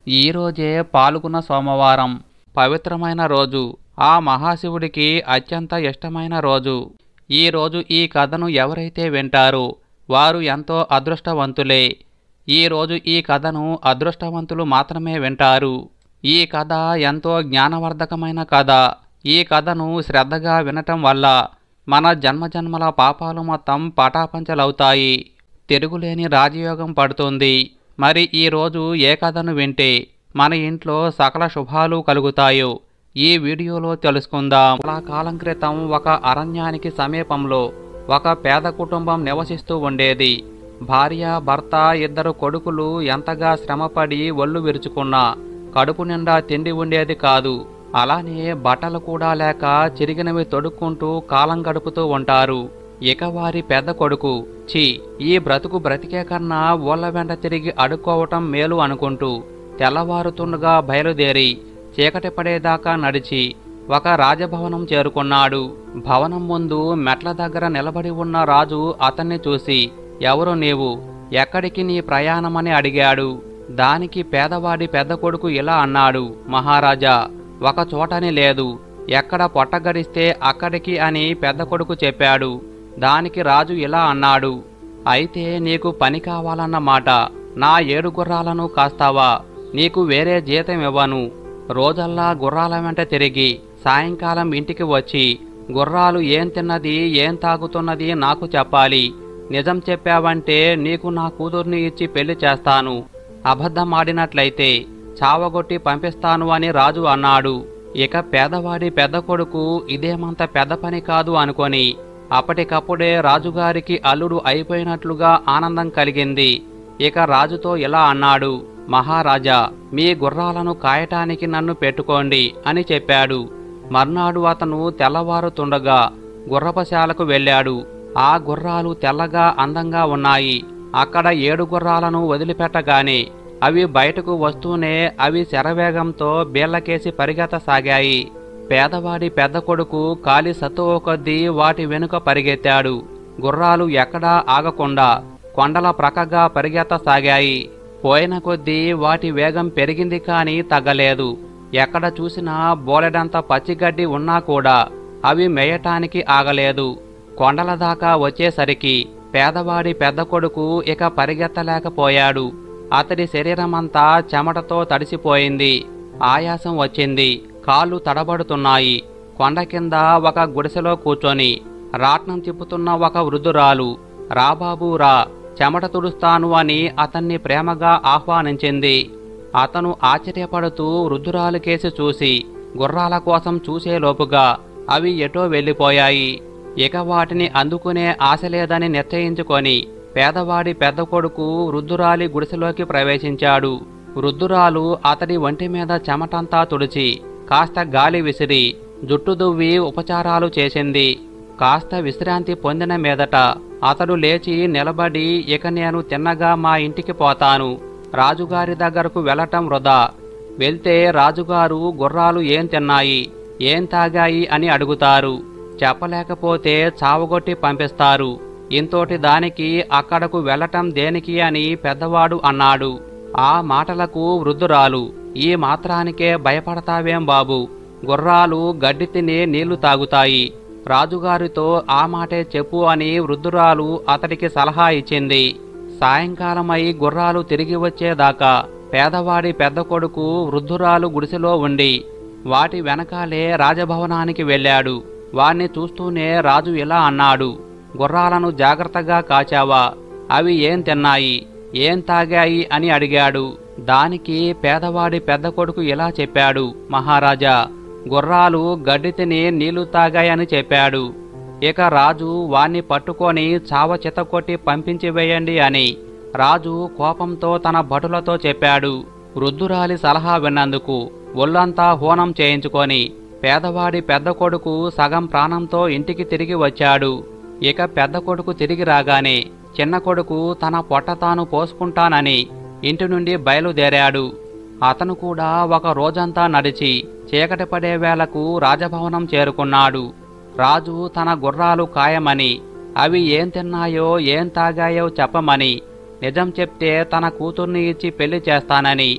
ఈరోజే పాల్గొన్న సోమవారం పవిత్రమైన రోజు ఆ మహాశివుడికి అత్యంత ఇష్టమైన రోజు ఈ రోజు ఈ కథను ఎవరైతే వింటారో వారు ఎంతో అదృష్టవంతులే ఈ రోజు ఈ కథను అదృష్టవంతులు మాత్రమే వింటారు ఈ కథ ఎంతో జ్ఞానవర్ధకమైన కథ ఈ కథను శ్రద్ధగా వినటం వల్ల మన జన్మజన్మల పాపాలు మొత్తం పటాపంచలవుతాయి తిరుగులేని రాజయోగం పడుతుంది మరి ఈరోజు ఏ కథను వింటే మన ఇంట్లో సకల శుభాలు కలుగుతాయో ఈ వీడియోలో తెలుసుకుందాం చాలా కాలం క్రితం ఒక అరణ్యానికి సమీపంలో ఒక పేద కుటుంబం నివసిస్తూ ఉండేది భార్య భర్త ఇద్దరు కొడుకులు ఎంతగా శ్రమపడి ఒళ్ళు విరుచుకున్నా కడుపు నిండా తిండి ఉండేది కాదు అలానే బట్టలు కూడా లేక చిరిగినవి తొడుక్కుంటూ కాలం గడుపుతూ ఉంటారు ఇక వారి పెద్ద కొడుకు ఛీ ఈ బ్రతుకు బ్రతికే కన్నా ఊళ్ళ వెంట తిరిగి అడుక్కోవటం మేలు అనుకుంటూ తెల్లవారుతుండగా బయలుదేరి చీకటి పడేదాకా నడిచి ఒక రాజభవనం చేరుకున్నాడు భవనం ముందు మెట్ల దగ్గర నిలబడి ఉన్న రాజు అతన్ని చూసి ఎవరు నీవు ఎక్కడికి నీ ప్రయాణమని అడిగాడు దానికి పేదవాడి పెద్ద కొడుకు ఇలా అన్నాడు మహారాజా ఒక చోటని లేదు ఎక్కడ పొట్టగడిస్తే అక్కడికి అని పెద్ద కొడుకు చెప్పాడు దానికి రాజు ఇలా అన్నాడు అయితే నీకు పని కావాలన్నమాట నా ఏడు గుర్రాలను కాస్తావా నీకు వేరే జీతం ఇవ్వను రోజల్లా గుర్రాల వెంట తిరిగి సాయంకాలం ఇంటికి వచ్చి గుర్రాలు ఏం తిన్నది ఏం తాగుతున్నది నాకు చెప్పాలి నిజం చెప్పావంటే నీకు నా కూతుర్ని ఇచ్చి పెళ్లి చేస్తాను అబద్ధమాడినట్లయితే చావగొట్టి పంపిస్తాను అని రాజు అన్నాడు ఇక పేదవాడి పెద్ద కొడుకు ఇదేమంత పెద్ద పని కాదు అనుకొని అప్పటికప్పుడే రాజుగారికి అల్లుడు అయిపోయినట్లుగా ఆనందం కలిగింది ఇక రాజుతో ఇలా అన్నాడు మహారాజా మీ గుర్రాలను కాయటానికి నన్ను పెట్టుకోండి అని చెప్పాడు మర్నాడు అతను తెల్లవారుతుండగా గుర్రపశాలకు వెళ్ళాడు ఆ గుర్రాలు తెల్లగా అందంగా ఉన్నాయి అక్కడ ఏడు గుర్రాలను వదిలిపెట్టగానే అవి బయటకు వస్తూనే అవి శరవేగంతో బీళ్లకేసి పరిగెత్తసాగాయి పేదవాడి పెద్ద కొడుకు కాలి సత్తువ కొద్దీ వాటి వెనుక పరిగెత్తాడు గుర్రాలు ఎక్కడా ఆగకుండా కొండల ప్రక్కగా పరిగెత్తసాగాయి పోయిన కొద్దీ వాటి వేగం పెరిగింది కానీ తగ్గలేదు ఎక్కడ చూసినా బోలెడంత పచ్చిగడ్డి ఉన్నా కూడా అవి మేయటానికి ఆగలేదు కొండల దాకా వచ్చేసరికి పేదవాడి పెద్ద కొడుకు ఇక పరిగెత్తలేకపోయాడు అతడి శరీరమంతా చెమటతో తడిసిపోయింది ఆయాసం వచ్చింది కాళ్ళు తడబడుతున్నాయి కొండ కింద ఒక గుడిసెలో కూర్చొని రాట్నం తిప్పుతున్న ఒక వృద్ధురాలు రాబాబు రా చెమట తుడుస్తాను అని అతన్ని ప్రేమగా ఆహ్వానించింది అతను ఆశ్చర్యపడుతూ వృద్ధురాలు కేసి చూసి గుర్రాల కోసం చూసేలోపుగా అవి ఎటో వెళ్ళిపోయాయి ఇక వాటిని అందుకునే ఆశ లేదని నిశ్చయించుకొని పేదవాడి పెద్ద కొడుకు వృద్ధురాలి గుడిసెలోకి ప్రవేశించాడు వృద్ధురాలు అతడి ఒంటి మీద చెమటంతా తుడిచి కాస్త గాలి విసిరి జుట్టు దువ్వి ఉపచారాలు చేసింది కాస్త విశ్రాంతి పొందిన మీదట అతడు లేచి నిలబడి ఇక నేను తిన్నగా మా ఇంటికి పోతాను రాజుగారి దగ్గరకు వెళ్ళటం వృధా వెళ్తే రాజుగారు గుర్రాలు ఏం తిన్నాయి ఏం తాగాయి అని అడుగుతారు చెప్పలేకపోతే చావగొట్టి పంపిస్తారు ఇంతోటి దానికి అక్కడకు వెళ్ళటం దేనికి అని పెద్దవాడు అన్నాడు ఆ మాటలకు వృద్ధురాలు ఈ మాత్రానికే భయపడతావేం బాబు గుర్రాలు గడ్డి తిని నీళ్లు తాగుతాయి రాజుగారితో ఆ మాటే చెప్పు అని వృద్ధురాలు అతడికి సలహా ఇచ్చింది సాయంకాలమై గుర్రాలు తిరిగి వచ్చేదాకా పేదవాడి పెద్ద కొడుకు వృద్ధురాలు గుడిసెలో ఉండి వాటి వెనకాలే రాజభవనానికి వెళ్ళాడు వాణ్ణి చూస్తూనే రాజు ఇలా అన్నాడు గుర్రాలను జాగ్రత్తగా కాచావా అవి ఏం తిన్నాయి ఏం తాగాయి అని అడిగాడు దానికి పేదవాడి పెద్ద కొడుకు ఇలా చెప్పాడు మహారాజా గుర్రాలు గడ్డి తిని నీళ్లు తాగాయని చెప్పాడు ఇక రాజు వాణ్ణి పట్టుకొని చావ చితకొట్టి పంపించి వేయండి అని రాజు కోపంతో తన భటులతో చెప్పాడు వృద్ధురాలి సలహా విన్నందుకు ఒళ్ళంతా హోనం చేయించుకొని పేదవాడి పెద్ద కొడుకు సగం ప్రాణంతో ఇంటికి తిరిగి వచ్చాడు ఇక పెద్ద కొడుకు తిరిగి రాగానే చిన్న కొడుకు తన పొట్ట తాను పోసుకుంటానని ఇంటి నుండి బయలుదేరాడు అతను కూడా ఒక రోజంతా నడిచి చీకటి పడే వేళకు రాజభవనం చేరుకున్నాడు రాజు తన గుర్రాలు ఖాయమని అవి ఏం తిన్నాయో ఏం తాగాయో చెప్పమని నిజం చెప్తే తన కూతుర్ని ఇచ్చి పెళ్లి చేస్తానని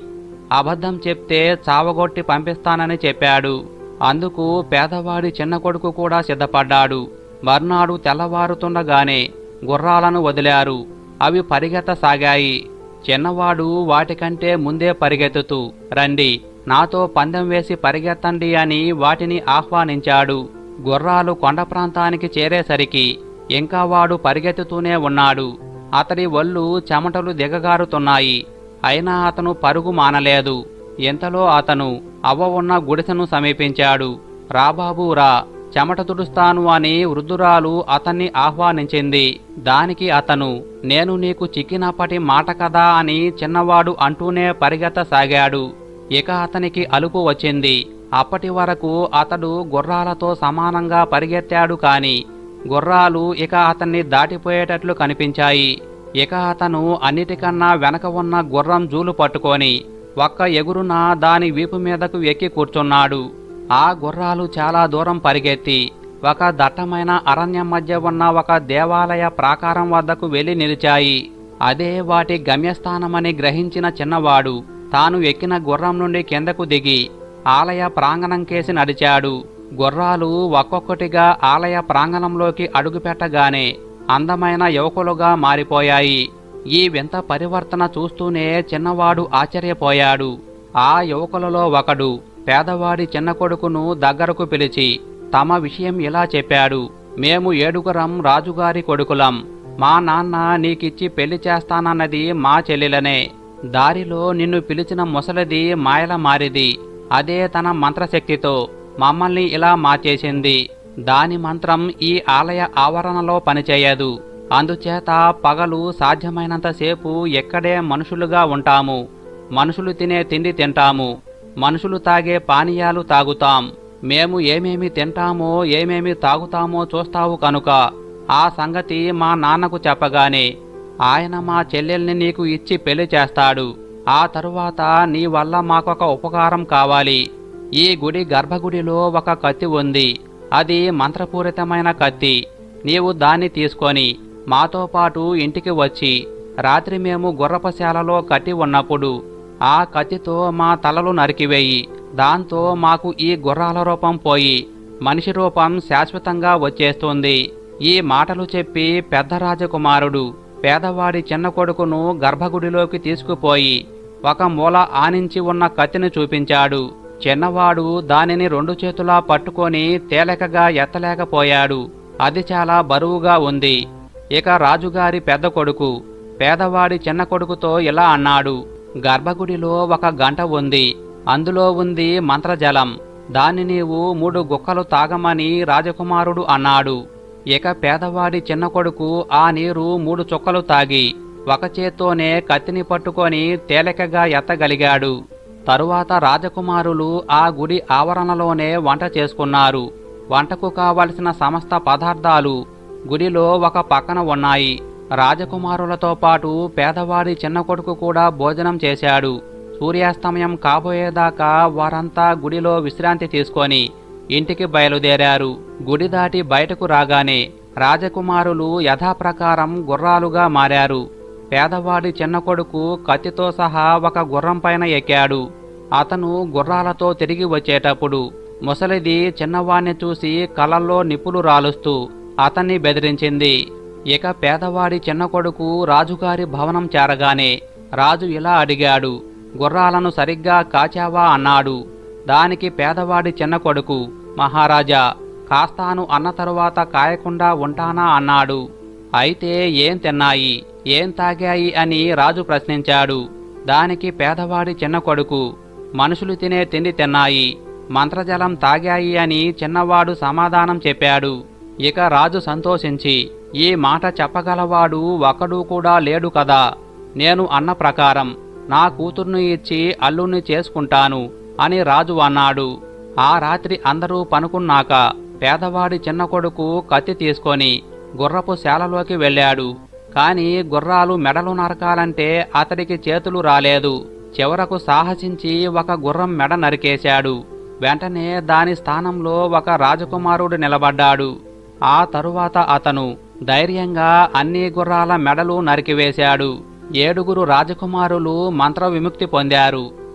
అబద్ధం చెప్తే చావగొట్టి పంపిస్తానని చెప్పాడు అందుకు పేదవాడి చిన్న కొడుకు కూడా సిద్ధపడ్డాడు మర్నాడు తెల్లవారుతుండగానే గుర్రాలను వదిలారు అవి పరిగెత్తసాగాయి చిన్నవాడు వాటికంటే ముందే పరిగెత్తుతూ రండి నాతో పందెం వేసి పరిగెత్తండి అని వాటిని ఆహ్వానించాడు గుర్రాలు కొండ ప్రాంతానికి చేరేసరికి ఇంకా వాడు పరిగెత్తుతూనే ఉన్నాడు అతడి ఒళ్ళు చెమటలు దిగగారుతున్నాయి అయినా అతను పరుగు మానలేదు ఇంతలో అతను అవ్వ ఉన్న గుడిసెను సమీపించాడు రాబాబు రా చెమట తుడుస్తాను అని వృద్ధురాలు అతన్ని ఆహ్వానించింది దానికి అతను నేను నీకు చిక్కినప్పటి మాట కదా అని చిన్నవాడు అంటూనే పరిగెత్తసాగాడు ఇక అతనికి అలుపు వచ్చింది అప్పటి వరకు అతడు గుర్రాలతో సమానంగా పరిగెత్తాడు కాని గుర్రాలు ఇక అతన్ని దాటిపోయేటట్లు కనిపించాయి ఇక అతను అన్నిటికన్నా వెనక ఉన్న గుర్రం జూలు పట్టుకొని ఒక్క ఎగురున దాని వీపు మీదకు ఎక్కి కూర్చున్నాడు ఆ గుర్రాలు చాలా దూరం పరిగెత్తి ఒక దట్టమైన అరణ్యం మధ్య ఉన్న ఒక దేవాలయ ప్రాకారం వద్దకు వెళ్లి నిలిచాయి అదే వాటి గమ్యస్థానమని గ్రహించిన చిన్నవాడు తాను ఎక్కిన గుర్రం నుండి కిందకు దిగి ఆలయ ప్రాంగణం కేసి నడిచాడు గుర్రాలు ఒక్కొక్కటిగా ఆలయ ప్రాంగణంలోకి అడుగుపెట్టగానే అందమైన యువకులుగా మారిపోయాయి ఈ వింత పరివర్తన చూస్తూనే చిన్నవాడు ఆశ్చర్యపోయాడు ఆ యువకులలో ఒకడు పేదవాడి చిన్న కొడుకును దగ్గరకు పిలిచి తమ విషయం ఇలా చెప్పాడు మేము ఏడుగురం రాజుగారి కొడుకులం మా నాన్న నీకిచ్చి పెళ్లి చేస్తానన్నది మా చెల్లెలనే దారిలో నిన్ను పిలిచిన ముసలిది మాయల మారిది అదే తన మంత్రశక్తితో మమ్మల్ని ఇలా మార్చేసింది దాని మంత్రం ఈ ఆలయ ఆవరణలో పనిచేయదు అందుచేత పగలు సాధ్యమైనంతసేపు ఎక్కడే మనుషులుగా ఉంటాము మనుషులు తినే తిండి తింటాము మనుషులు తాగే పానీయాలు తాగుతాం మేము ఏమేమి తింటామో ఏమేమి తాగుతామో చూస్తావు కనుక ఆ సంగతి మా నాన్నకు చెప్పగానే ఆయన మా చెల్లెల్ని నీకు ఇచ్చి పెళ్లి చేస్తాడు ఆ తరువాత నీ వల్ల మాకొక ఉపకారం కావాలి ఈ గుడి గర్భగుడిలో ఒక కత్తి ఉంది అది మంత్రపూరితమైన కత్తి నీవు దాన్ని తీసుకొని మాతో పాటు ఇంటికి వచ్చి రాత్రి మేము గుర్రపశాలలో కట్టి ఉన్నప్పుడు ఆ కత్తితో మా తలలు నరికివేయి దాంతో మాకు ఈ గుర్రాల రూపం పోయి మనిషి రూపం శాశ్వతంగా వచ్చేస్తుంది ఈ మాటలు చెప్పి పెద్ద రాజకుమారుడు పేదవాడి చిన్న కొడుకును గర్భగుడిలోకి తీసుకుపోయి ఒక మూల ఆనించి ఉన్న కత్తిని చూపించాడు చిన్నవాడు దానిని రెండు చేతులా పట్టుకొని తేలికగా ఎత్తలేకపోయాడు అది చాలా బరువుగా ఉంది ఇక రాజుగారి పెద్ద కొడుకు పేదవాడి చిన్న కొడుకుతో ఇలా అన్నాడు గర్భగుడిలో ఒక గంట ఉంది అందులో ఉంది మంత్రజలం దాన్ని నీవు మూడు గుక్కలు తాగమని రాజకుమారుడు అన్నాడు ఇక పేదవాడి చిన్న కొడుకు ఆ నీరు మూడు చుక్కలు తాగి ఒక చేత్తోనే కత్తిని పట్టుకొని తేలికగా ఎత్తగలిగాడు తరువాత రాజకుమారులు ఆ గుడి ఆవరణలోనే వంట చేసుకున్నారు వంటకు కావలసిన సమస్త పదార్థాలు గుడిలో ఒక పక్కన ఉన్నాయి రాజకుమారులతో పాటు పేదవాడి చిన్న కొడుకు కూడా భోజనం చేశాడు సూర్యాస్తమయం కాబోయేదాకా వారంతా గుడిలో విశ్రాంతి తీసుకొని ఇంటికి బయలుదేరారు గుడి దాటి బయటకు రాగానే రాజకుమారులు యథాప్రకారం గుర్రాలుగా మారారు పేదవాడి చిన్న కొడుకు కత్తితో సహా ఒక గుర్రం పైన ఎక్కాడు అతను గుర్రాలతో తిరిగి వచ్చేటప్పుడు ముసలిది చిన్నవాణ్ణి చూసి కళ్ళల్లో నిప్పులు రాలుస్తూ అతన్ని బెదిరించింది ఇక పేదవాడి చిన్న కొడుకు రాజుగారి భవనం చేరగానే రాజు ఇలా అడిగాడు గుర్రాలను సరిగ్గా కాచావా అన్నాడు దానికి పేదవాడి చిన్న కొడుకు మహారాజా కాస్తాను అన్న తరువాత కాయకుండా ఉంటానా అన్నాడు అయితే ఏం తిన్నాయి ఏం తాగాయి అని రాజు ప్రశ్నించాడు దానికి పేదవాడి చిన్న కొడుకు మనుషులు తినే తిండి తిన్నాయి మంత్రజలం తాగాయి అని చిన్నవాడు సమాధానం చెప్పాడు ఇక రాజు సంతోషించి ఈ మాట చెప్పగలవాడు ఒకడు కూడా లేడు కదా నేను అన్న ప్రకారం నా కూతుర్ను ఇచ్చి అల్లుణ్ణి చేసుకుంటాను అని రాజు అన్నాడు ఆ రాత్రి అందరూ పనుకున్నాక పేదవాడి చిన్న కొడుకు కత్తి తీసుకొని గుర్రపు శాలలోకి వెళ్ళాడు కాని గుర్రాలు మెడలు నరకాలంటే అతడికి చేతులు రాలేదు చివరకు సాహసించి ఒక గుర్రం మెడ నరికేశాడు వెంటనే దాని స్థానంలో ఒక రాజకుమారుడు నిలబడ్డాడు ఆ తరువాత అతను ధైర్యంగా అన్ని గుర్రాల మెడలు నరికివేశాడు ఏడుగురు రాజకుమారులు మంత్ర విముక్తి పొందారు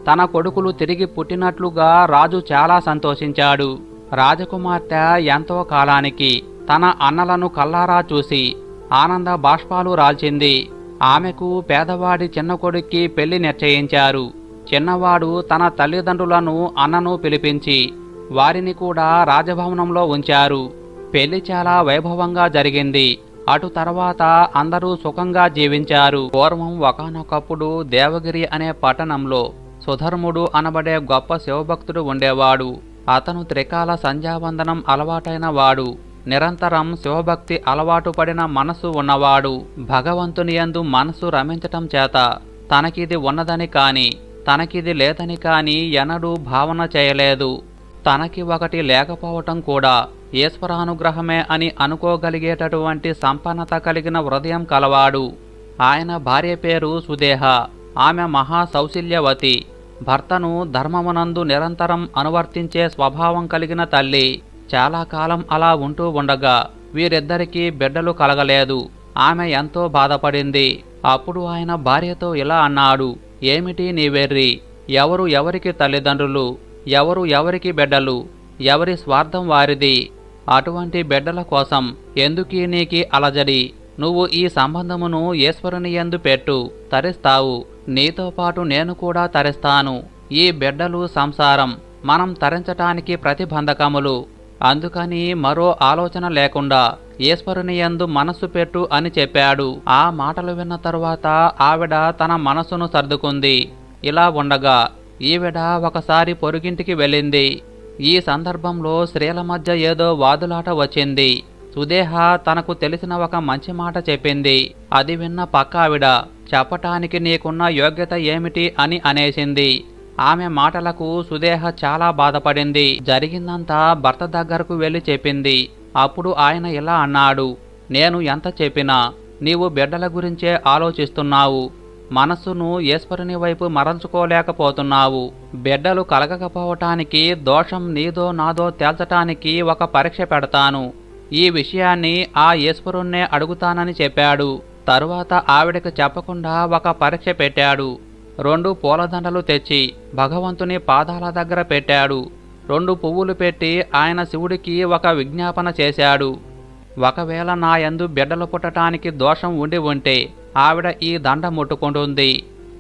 తన కొడుకులు తిరిగి పుట్టినట్లుగా రాజు చాలా సంతోషించాడు రాజకుమార్తె ఎంతో కాలానికి తన అన్నలను కల్లారా చూసి ఆనంద బాష్పాలు రాల్చింది ఆమెకు పేదవాడి చిన్న కొడుక్కి పెళ్లి నిశ్చయించారు చిన్నవాడు తన తల్లిదండ్రులను అన్నను పిలిపించి వారిని కూడా రాజభవనంలో ఉంచారు పెళ్లి చాలా వైభవంగా జరిగింది అటు తర్వాత అందరూ సుఖంగా జీవించారు పూర్వం ఒకనొకప్పుడు దేవగిరి అనే పట్టణంలో సుధర్ముడు అనబడే గొప్ప శివభక్తుడు ఉండేవాడు అతను త్రికాల సంధ్యావందనం అలవాటైన వాడు నిరంతరం శివభక్తి అలవాటు పడిన మనసు ఉన్నవాడు భగవంతుని యందు మనసు రమించటం చేత తనకిది ఉన్నదని కాని తనకిది లేదని కాని ఎన్నడూ భావన చేయలేదు తనకి ఒకటి లేకపోవటం కూడా ఈశ్వరానుగ్రహమే అని అనుకోగలిగేటటువంటి సంపన్నత కలిగిన హృదయం కలవాడు ఆయన భార్య పేరు సుదేహ ఆమె మహా సౌశల్యవతి భర్తను ధర్మమునందు నిరంతరం అనువర్తించే స్వభావం కలిగిన తల్లి చాలా కాలం అలా ఉంటూ ఉండగా వీరిద్దరికీ బిడ్డలు కలగలేదు ఆమె ఎంతో బాధపడింది అప్పుడు ఆయన భార్యతో ఇలా అన్నాడు ఏమిటి నీ వెర్రి ఎవరు ఎవరికి తల్లిదండ్రులు ఎవరు ఎవరికి బిడ్డలు ఎవరి స్వార్థం వారిది అటువంటి బిడ్డల కోసం ఎందుకీ నీకి అలజడి నువ్వు ఈ సంబంధమును ఈశ్వరుని యందు పెట్టు తరిస్తావు నీతో పాటు నేను కూడా తరిస్తాను ఈ బిడ్డలు సంసారం మనం తరించటానికి ప్రతిబంధకములు అందుకని మరో ఆలోచన లేకుండా ఈశ్వరుని యందు మనస్సు పెట్టు అని చెప్పాడు ఆ మాటలు విన్న తరువాత ఆవిడ తన మనసును సర్దుకుంది ఇలా ఉండగా ఈవిడ ఒకసారి పొరుగింటికి వెళ్ళింది ఈ సందర్భంలో స్త్రీల మధ్య ఏదో వాదులాట వచ్చింది సుదేహ తనకు తెలిసిన ఒక మంచి మాట చెప్పింది అది విన్న పక్క ఆవిడ చెప్పటానికి నీకున్న యోగ్యత ఏమిటి అని అనేసింది ఆమె మాటలకు సుదేహ చాలా బాధపడింది జరిగిందంతా భర్త దగ్గరకు వెళ్ళి చెప్పింది అప్పుడు ఆయన ఇలా అన్నాడు నేను ఎంత చెప్పినా నీవు బిడ్డల గురించే ఆలోచిస్తున్నావు మనస్సును ఈశ్వరుని వైపు మరల్చుకోలేకపోతున్నావు బిడ్డలు కలగకపోవటానికి దోషం నీదో నాదో తేల్చటానికి ఒక పరీక్ష పెడతాను ఈ విషయాన్ని ఆ ఈశ్వరుణ్ణే అడుగుతానని చెప్పాడు తరువాత ఆవిడకు చెప్పకుండా ఒక పరీక్ష పెట్టాడు రెండు పూలదండలు తెచ్చి భగవంతుని పాదాల దగ్గర పెట్టాడు రెండు పువ్వులు పెట్టి ఆయన శివుడికి ఒక విజ్ఞాపన చేశాడు ఒకవేళ నా యందు బిడ్డలు పుట్టటానికి దోషం ఉండి ఉంటే ఆవిడ ఈ దండ ముట్టుకుంటుంది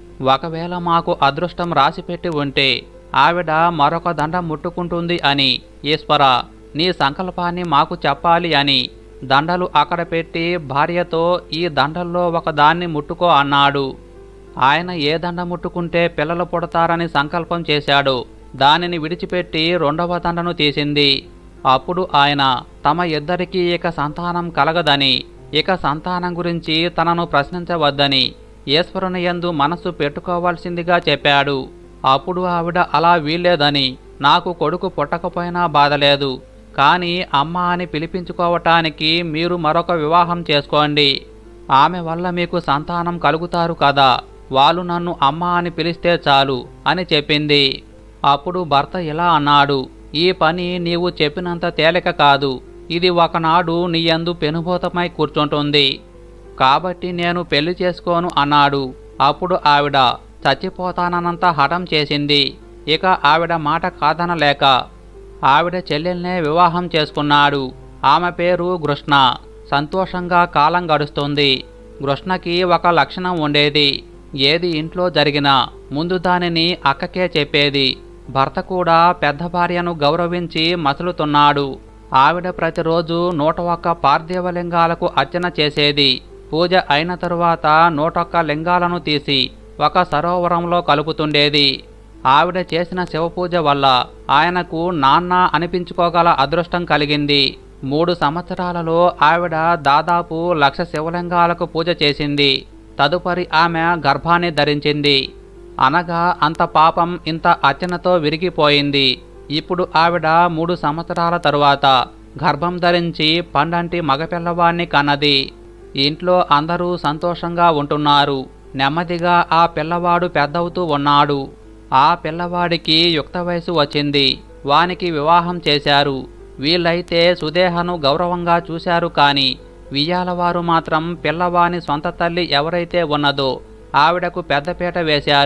ఒకవేళ మాకు అదృష్టం రాసిపెట్టి ఉంటే ఆవిడ మరొక దండ ముట్టుకుంటుంది అని ఈశ్వర నీ సంకల్పాన్ని మాకు చెప్పాలి అని దండలు అక్కడ పెట్టి భార్యతో ఈ దండల్లో ఒక దాన్ని ముట్టుకో అన్నాడు ఆయన ఏ దండ ముట్టుకుంటే పిల్లలు పుడతారని సంకల్పం చేశాడు దానిని విడిచిపెట్టి రెండవ దండను తీసింది అప్పుడు ఆయన తమ ఇద్దరికీ ఇక సంతానం కలగదని ఇక సంతానం గురించి తనను ప్రశ్నించవద్దని ఈశ్వరుని యందు మనస్సు పెట్టుకోవాల్సిందిగా చెప్పాడు అప్పుడు ఆవిడ అలా వీల్లేదని నాకు కొడుకు పుట్టకపోయినా బాధలేదు కానీ అమ్మ అని పిలిపించుకోవటానికి మీరు మరొక వివాహం చేసుకోండి ఆమె వల్ల మీకు సంతానం కలుగుతారు కదా వాళ్ళు నన్ను అమ్మ అని పిలిస్తే చాలు అని చెప్పింది అప్పుడు భర్త ఇలా అన్నాడు ఈ పని నీవు చెప్పినంత తేలిక కాదు ఇది ఒకనాడు నీయందు పెనుభూతమై కూర్చుంటుంది కాబట్టి నేను పెళ్లి చేసుకోను అన్నాడు అప్పుడు ఆవిడ చచ్చిపోతానన్నంత హఠం చేసింది ఇక ఆవిడ మాట కాదనలేక ఆవిడ చెల్లెల్నే వివాహం చేసుకున్నాడు ఆమె పేరు కృష్ణ సంతోషంగా కాలం గడుస్తుంది కృష్ణకి ఒక లక్షణం ఉండేది ఏది ఇంట్లో జరిగినా ముందు దానిని అక్కకే చెప్పేది భర్త కూడా పెద్ద భార్యను గౌరవించి మసులుతున్నాడు ఆవిడ ప్రతిరోజు నూట ఒక్క పార్థివలింగాలకు అర్చన చేసేది పూజ అయిన తరువాత నూటొక్క లింగాలను తీసి ఒక సరోవరంలో కలుపుతుండేది ఆవిడ చేసిన శివపూజ వల్ల ఆయనకు నాన్న అనిపించుకోగల అదృష్టం కలిగింది మూడు సంవత్సరాలలో ఆవిడ దాదాపు లక్ష శివలింగాలకు పూజ చేసింది తదుపరి ఆమె గర్భాన్ని ధరించింది అనగా అంత పాపం ఇంత అర్చనతో విరిగిపోయింది ఇప్పుడు ఆవిడ మూడు సంవత్సరాల తరువాత గర్భం ధరించి పండంటి మగపిల్లవాణ్ణి కన్నది ఇంట్లో అందరూ సంతోషంగా ఉంటున్నారు నెమ్మదిగా ఆ పిల్లవాడు పెద్దవుతూ ఉన్నాడు ఆ పిల్లవాడికి యుక్త వయసు వచ్చింది వానికి వివాహం చేశారు వీళ్ళైతే సుదేహను గౌరవంగా చూశారు కాని వియ్యాలవారు మాత్రం పిల్లవాని సొంత తల్లి ఎవరైతే ఉన్నదో ఆవిడకు పెద్దపీట వేశారు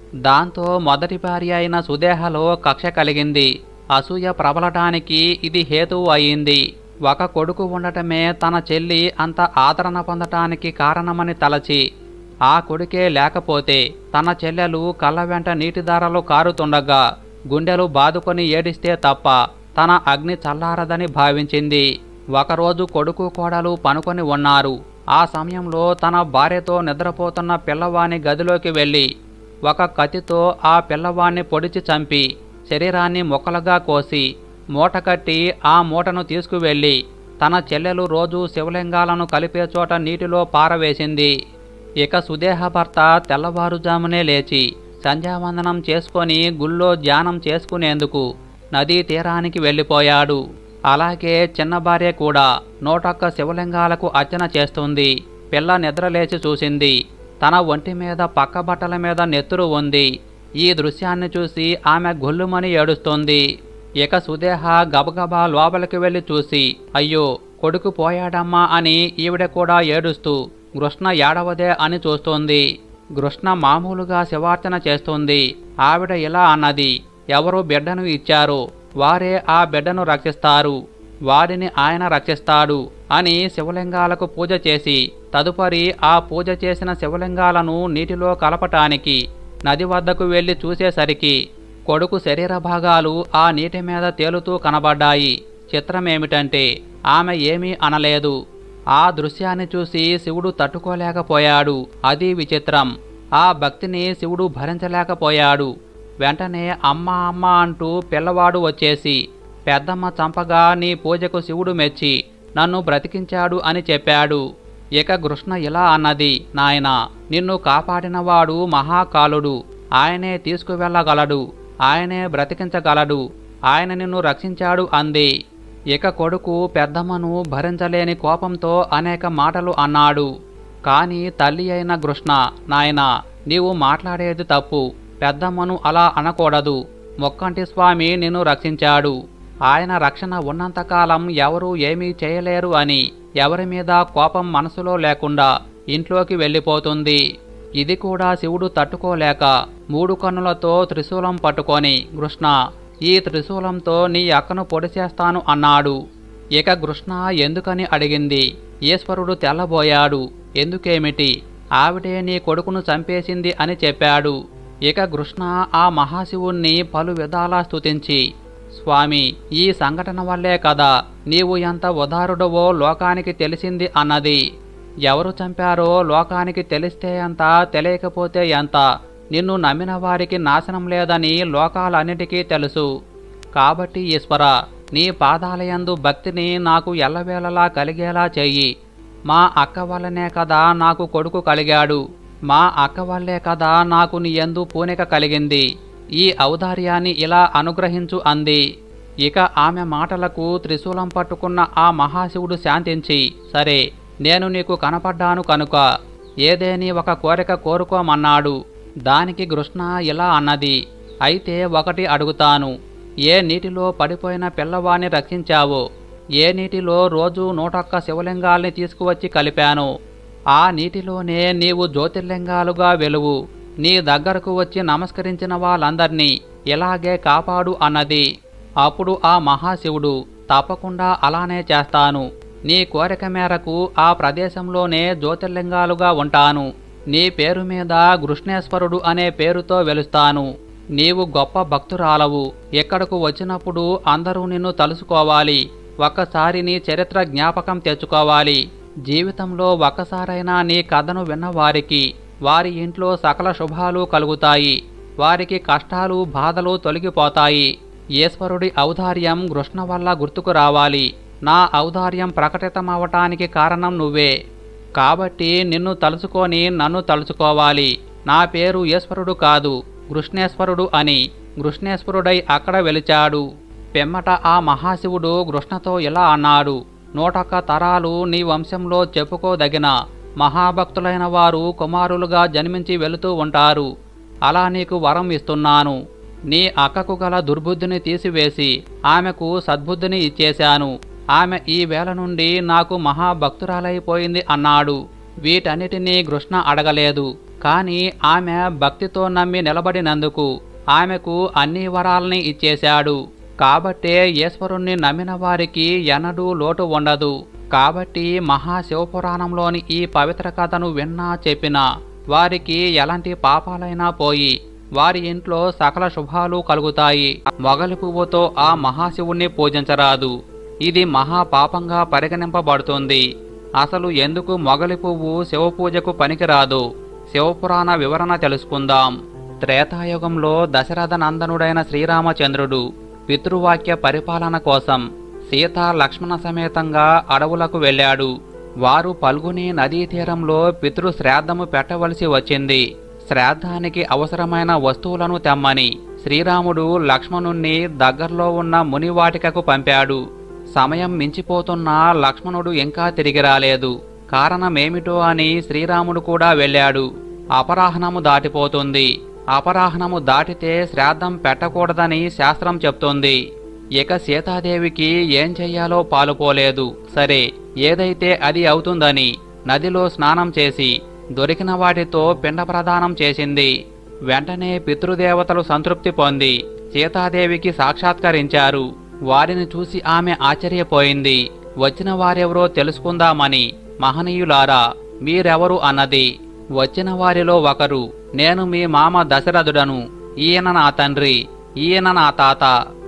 దాంతో మొదటి భార్య అయిన సుదేహలో కక్ష కలిగింది అసూయ ప్రబలటానికి ఇది హేతువు అయింది ఒక కొడుకు ఉండటమే తన చెల్లి అంత ఆదరణ పొందటానికి కారణమని తలచి ఆ కొడుకే లేకపోతే తన చెల్లెలు కళ్ళ వెంట నీటిదారలు కారుతుండగా గుండెలు బాదుకొని ఏడిస్తే తప్ప తన అగ్ని చల్లారదని భావించింది ఒకరోజు కొడుకు కోడలు పనుకొని ఉన్నారు ఆ సమయంలో తన భార్యతో నిద్రపోతున్న పిల్లవాని గదిలోకి వెళ్ళి ఒక కత్తితో ఆ పిల్లవాణ్ణి పొడిచి చంపి శరీరాన్ని మొక్కలుగా కోసి మూట కట్టి ఆ మూటను తీసుకువెళ్ళి తన చెల్లెలు రోజు శివలింగాలను కలిపే చోట నీటిలో పారవేసింది ఇక సుదేహ భర్త తెల్లవారుజామునే లేచి సంధ్యావందనం చేసుకొని గుళ్ళో ధ్యానం చేసుకునేందుకు నదీ తీరానికి వెళ్ళిపోయాడు అలాగే చిన్న భార్య కూడా నూటొక్క శివలింగాలకు అర్చన చేస్తుంది పిల్ల నిద్రలేచి చూసింది తన ఒంటి మీద పక్క బట్టల మీద నెత్తురు ఉంది ఈ దృశ్యాన్ని చూసి ఆమె గొల్లుమని ఏడుస్తుంది ఇక సుదేహ గబగబా లోపలికి వెళ్ళి చూసి అయ్యో కొడుకు పోయాడమ్మా అని ఈవిడ కూడా ఏడుస్తూ కృష్ణ ఏడవదే అని చూస్తోంది కృష్ణ మామూలుగా శివార్చన చేస్తుంది ఆవిడ ఇలా అన్నది ఎవరు బిడ్డను ఇచ్చారు వారే ఆ బిడ్డను రక్షిస్తారు వారిని ఆయన రక్షిస్తాడు అని శివలింగాలకు పూజ చేసి తదుపరి ఆ పూజ చేసిన శివలింగాలను నీటిలో కలపటానికి నది వద్దకు వెళ్లి చూసేసరికి కొడుకు శరీర భాగాలు ఆ నీటి మీద తేలుతూ కనబడ్డాయి చిత్రమేమిటంటే ఆమె ఏమీ అనలేదు ఆ దృశ్యాన్ని చూసి శివుడు తట్టుకోలేకపోయాడు అది విచిత్రం ఆ భక్తిని శివుడు భరించలేకపోయాడు వెంటనే అమ్మ అమ్మ అంటూ పిల్లవాడు వచ్చేసి పెద్దమ్మ చంపగా నీ పూజకు శివుడు మెచ్చి నన్ను బ్రతికించాడు అని చెప్పాడు ఇక కృష్ణ ఇలా అన్నది నాయన నిన్ను కాపాడినవాడు మహాకాలుడు ఆయనే తీసుకువెళ్ళగలడు ఆయనే బ్రతికించగలడు ఆయన నిన్ను రక్షించాడు అంది ఇక కొడుకు పెద్దమ్మను భరించలేని కోపంతో అనేక మాటలు అన్నాడు కాని తల్లి అయిన కృష్ణ నాయన నీవు మాట్లాడేది తప్పు పెద్దమ్మను అలా అనకూడదు మొక్కంటి స్వామి నిన్ను రక్షించాడు ఆయన రక్షణ ఉన్నంతకాలం ఎవరూ ఏమీ చేయలేరు అని ఎవరి మీద కోపం మనసులో లేకుండా ఇంట్లోకి వెళ్ళిపోతుంది ఇది కూడా శివుడు తట్టుకోలేక మూడు కన్నులతో త్రిశూలం పట్టుకొని కృష్ణ ఈ త్రిశూలంతో నీ అక్కను పొడిచేస్తాను అన్నాడు ఇక కృష్ణ ఎందుకని అడిగింది ఈశ్వరుడు తెల్లబోయాడు ఎందుకేమిటి ఆవిడే నీ కొడుకును చంపేసింది అని చెప్పాడు ఇక కృష్ణ ఆ మహాశివుణ్ణి పలు విధాలా స్తుతించి స్వామి ఈ సంఘటన వల్లే కదా నీవు ఎంత ఉదారుడవో లోకానికి తెలిసింది అన్నది ఎవరు చంపారో లోకానికి తెలిస్తే ఎంత తెలియకపోతే ఎంత నిన్ను నమ్మిన వారికి నాశనం లేదని లోకాలన్నిటికీ తెలుసు కాబట్టి ఈశ్వర నీ పాదాలయందు భక్తిని నాకు ఎల్లవేళలా కలిగేలా చెయ్యి మా అక్క వల్లనే కదా నాకు కొడుకు కలిగాడు మా అక్క వల్లే కదా నాకు నీ యందు పూనిక కలిగింది ఈ ఔదార్యాన్ని ఇలా అనుగ్రహించు అంది ఇక ఆమె మాటలకు త్రిశూలం పట్టుకున్న ఆ మహాశివుడు శాంతించి సరే నేను నీకు కనపడ్డాను కనుక ఏదేని ఒక కోరిక కోరుకోమన్నాడు దానికి కృష్ణ ఇలా అన్నది అయితే ఒకటి అడుగుతాను ఏ నీటిలో పడిపోయిన పిల్లవాణ్ణి రక్షించావో ఏ నీటిలో రోజు నూటొక్క శివలింగాల్ని తీసుకువచ్చి కలిపాను ఆ నీటిలోనే నీవు జ్యోతిర్లింగాలుగా వెలువు నీ దగ్గరకు వచ్చి నమస్కరించిన వాళ్ళందర్నీ ఇలాగే కాపాడు అన్నది అప్పుడు ఆ మహాశివుడు తప్పకుండా అలానే చేస్తాను నీ కోరిక మేరకు ఆ ప్రదేశంలోనే జ్యోతిర్లింగాలుగా ఉంటాను నీ పేరు మీద కృష్ణేశ్వరుడు అనే పేరుతో వెలుస్తాను నీవు గొప్ప భక్తురాలవు ఎక్కడకు వచ్చినప్పుడు అందరూ నిన్ను తలుసుకోవాలి ఒక్కసారి నీ చరిత్ర జ్ఞాపకం తెచ్చుకోవాలి జీవితంలో ఒక్కసారైనా నీ కథను విన్నవారికి వారి ఇంట్లో సకల శుభాలు కలుగుతాయి వారికి కష్టాలు బాధలు తొలగిపోతాయి ఈశ్వరుడి ఔదార్యం కృష్ణ వల్ల గుర్తుకు రావాలి నా ఔదార్యం ప్రకటితమవటానికి కారణం నువ్వే కాబట్టి నిన్ను తలుచుకొని నన్ను తలుచుకోవాలి నా పేరు ఈశ్వరుడు కాదు కృష్ణేశ్వరుడు అని కృష్ణేశ్వరుడై అక్కడ వెలిచాడు పిమ్మట ఆ మహాశివుడు కృష్ణతో ఇలా అన్నాడు నూటొక్క తరాలు నీ వంశంలో చెప్పుకోదగిన మహాభక్తులైన వారు కుమారులుగా జన్మించి వెళుతూ ఉంటారు అలా నీకు వరం ఇస్తున్నాను నీ అక్కకు గల దుర్బుద్ధిని తీసివేసి ఆమెకు సద్బుద్ధిని ఇచ్చేశాను ఆమె ఈ వేళ నుండి నాకు మహాభక్తురాలైపోయింది అన్నాడు వీటన్నిటినీ కృష్ణ అడగలేదు కానీ ఆమె భక్తితో నమ్మి నిలబడినందుకు ఆమెకు అన్ని వరాల్ని ఇచ్చేశాడు కాబట్టే ఈశ్వరుణ్ణి నమ్మిన వారికి ఎన్నడూ లోటు ఉండదు కాబట్టి మహాశివపురాణంలోని ఈ పవిత్ర కథను విన్నా చెప్పినా వారికి ఎలాంటి పాపాలైనా పోయి వారి ఇంట్లో సకల శుభాలు కలుగుతాయి మొగలి పువ్వుతో ఆ మహాశివుణ్ణి పూజించరాదు ఇది మహాపాపంగా పరిగణింపబడుతుంది అసలు ఎందుకు మొగలి పువ్వు శివపూజకు పనికిరాదు శివపురాణ వివరణ తెలుసుకుందాం త్రేతాయుగంలో దశరథ నందనుడైన శ్రీరామచంద్రుడు పితృవాక్య పరిపాలన కోసం సీత లక్ష్మణ సమేతంగా అడవులకు వెళ్ళాడు వారు పల్గుని నదీ తీరంలో పితృ శ్రాద్ధము పెట్టవలసి వచ్చింది శ్రాద్ధానికి అవసరమైన వస్తువులను తెమ్మని శ్రీరాముడు లక్ష్మణుణ్ణి దగ్గర్లో ఉన్న మునివాటికకు పంపాడు సమయం మించిపోతున్న లక్ష్మణుడు ఇంకా తిరిగి రాలేదు కారణమేమిటో అని శ్రీరాముడు కూడా వెళ్ళాడు అపరాహ్నము దాటిపోతుంది అపరాహ్నము దాటితే శ్రాద్ధం పెట్టకూడదని శాస్త్రం చెప్తోంది ఇక సీతాదేవికి ఏం చెయ్యాలో పాలుపోలేదు సరే ఏదైతే అది అవుతుందని నదిలో స్నానం చేసి దొరికిన వాటితో పిండ ప్రదానం చేసింది వెంటనే పితృదేవతలు సంతృప్తి పొంది సీతాదేవికి సాక్షాత్కరించారు వారిని చూసి ఆమె ఆశ్చర్యపోయింది వచ్చిన వారెవరో తెలుసుకుందామని మహనీయులారా మీరెవరు అన్నది వచ్చిన వారిలో ఒకరు నేను మీ మామ దశరథుడను ఈయన నా తండ్రి ఈయన నా తాత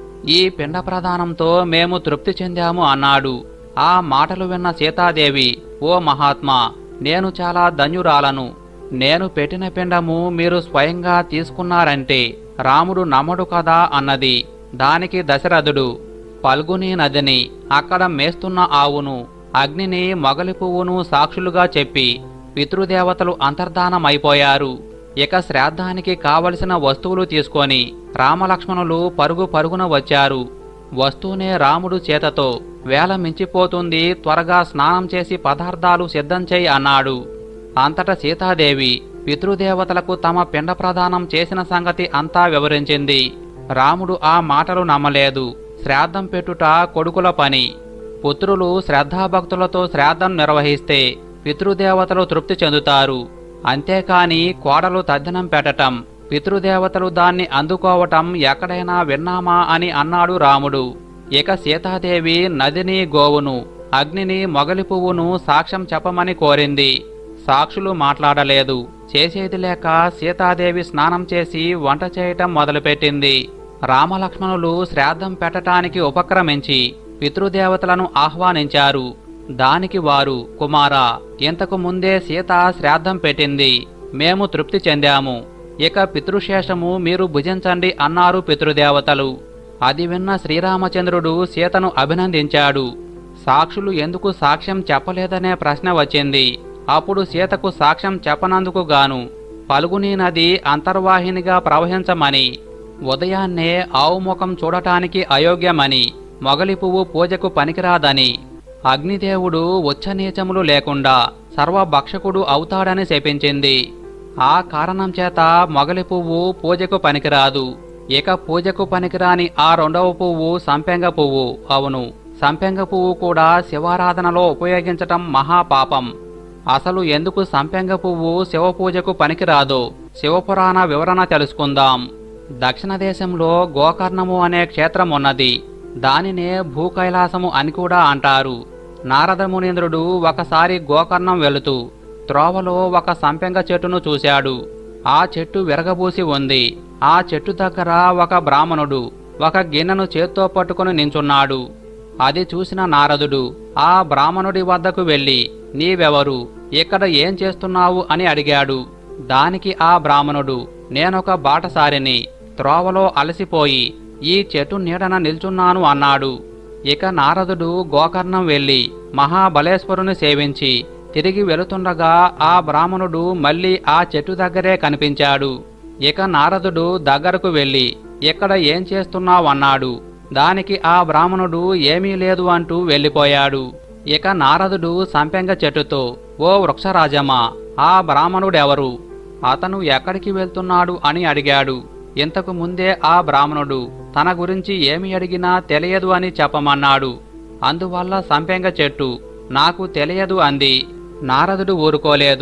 ఈ పిండ ప్రదానంతో మేము తృప్తి చెందాము అన్నాడు ఆ మాటలు విన్న సీతాదేవి ఓ మహాత్మా నేను చాలా ధన్యురాలను నేను పెట్టిన పిండము మీరు స్వయంగా తీసుకున్నారంటే రాముడు నమ్మడు కదా అన్నది దానికి దశరథుడు పల్గుని నదిని అక్కడ మేస్తున్న ఆవును అగ్నిని మొగలి పువ్వును సాక్షులుగా చెప్పి పితృదేవతలు అంతర్ధానమైపోయారు ఇక శ్రాద్ధానికి కావలసిన వస్తువులు తీసుకొని రామలక్ష్మణులు పరుగు పరుగున వచ్చారు వస్తూనే రాముడు చేతతో వేల మించిపోతుంది త్వరగా స్నానం చేసి పదార్థాలు సిద్ధం చేయి అన్నాడు అంతట సీతాదేవి పితృదేవతలకు తమ పిండ ప్రదానం చేసిన సంగతి అంతా వివరించింది రాముడు ఆ మాటలు నమ్మలేదు శ్రాద్ధం పెట్టుట కొడుకుల పని పుత్రులు శ్రద్ధాభక్తులతో శ్రాద్ధం నిర్వహిస్తే పితృదేవతలు తృప్తి చెందుతారు అంతేకాని కోడలు తద్దినం పెట్టటం పితృదేవతలు దాన్ని అందుకోవటం ఎక్కడైనా విన్నామా అని అన్నాడు రాముడు ఇక సీతాదేవి నదిని గోవును అగ్నిని మొగలి పువ్వును సాక్ష్యం చెప్పమని కోరింది సాక్షులు మాట్లాడలేదు చేసేది లేక సీతాదేవి స్నానం చేసి వంట చేయటం మొదలుపెట్టింది రామలక్ష్మణులు శ్రాద్ధం పెట్టటానికి ఉపక్రమించి పితృదేవతలను ఆహ్వానించారు దానికి వారు కుమారా ఇంతకు ముందే సీత శ్రాద్ధం పెట్టింది మేము తృప్తి చెందాము ఇక పితృశేషము మీరు భుజించండి అన్నారు పితృదేవతలు అది విన్న శ్రీరామచంద్రుడు సీతను అభినందించాడు సాక్షులు ఎందుకు సాక్ష్యం చెప్పలేదనే ప్రశ్న వచ్చింది అప్పుడు సీతకు సాక్ష్యం చెప్పనందుకు గాను పలుగుని నది అంతర్వాహినిగా ప్రవహించమని ఉదయాన్నే ఆవు ముఖం చూడటానికి అయోగ్యమని మొగలి పువ్వు పూజకు పనికిరాదని అగ్నిదేవుడు ఉచ్చనీచములు లేకుండా సర్వభక్షకుడు అవుతాడని శపించింది ఆ కారణం చేత మొగలి పువ్వు పూజకు పనికిరాదు ఇక పూజకు పనికిరాని ఆ రెండవ పువ్వు సంపెంగ పువ్వు అవును సంపెంగ పువ్వు కూడా శివారాధనలో ఉపయోగించటం మహాపాపం అసలు ఎందుకు సంపెంగ పువ్వు శివ పూజకు పనికిరాదో శివపురాణ వివరణ తెలుసుకుందాం దక్షిణ దేశంలో గోకర్ణము అనే క్షేత్రం ఉన్నది దానినే భూకైలాసము అని కూడా అంటారు నారద మునీంద్రుడు ఒకసారి గోకర్ణం వెళుతూ త్రోవలో ఒక సంపెంగ చెట్టును చూశాడు ఆ చెట్టు విరగబూసి ఉంది ఆ చెట్టు దగ్గర ఒక బ్రాహ్మణుడు ఒక గిన్నెను చేత్తో పట్టుకుని నించున్నాడు అది చూసిన నారదుడు ఆ బ్రాహ్మణుడి వద్దకు వెళ్ళి నీవెవరు ఇక్కడ ఏం చేస్తున్నావు అని అడిగాడు దానికి ఆ బ్రాహ్మణుడు నేనొక బాటసారిని త్రోవలో అలసిపోయి ఈ చెట్టు నీడన నిల్చున్నాను అన్నాడు ఇక నారదుడు గోకర్ణం వెళ్ళి మహాబలేశ్వరుని సేవించి తిరిగి వెళుతుండగా ఆ బ్రాహ్మణుడు మళ్ళీ ఆ చెట్టు దగ్గరే కనిపించాడు ఇక నారదుడు దగ్గరకు వెళ్ళి ఇక్కడ ఏం చేస్తున్నావన్నాడు దానికి ఆ బ్రాహ్మణుడు ఏమీ లేదు అంటూ వెళ్ళిపోయాడు ఇక నారదుడు సంపెంగ చెట్టుతో ఓ వృక్షరాజమా ఆ బ్రాహ్మణుడెవరు అతను ఎక్కడికి వెళ్తున్నాడు అని అడిగాడు ఇంతకు ముందే ఆ బ్రాహ్మణుడు తన గురించి ఏమి అడిగినా తెలియదు అని చెప్పమన్నాడు అందువల్ల సంపెంగ చెట్టు నాకు తెలియదు అంది నారదుడు ఊరుకోలేదు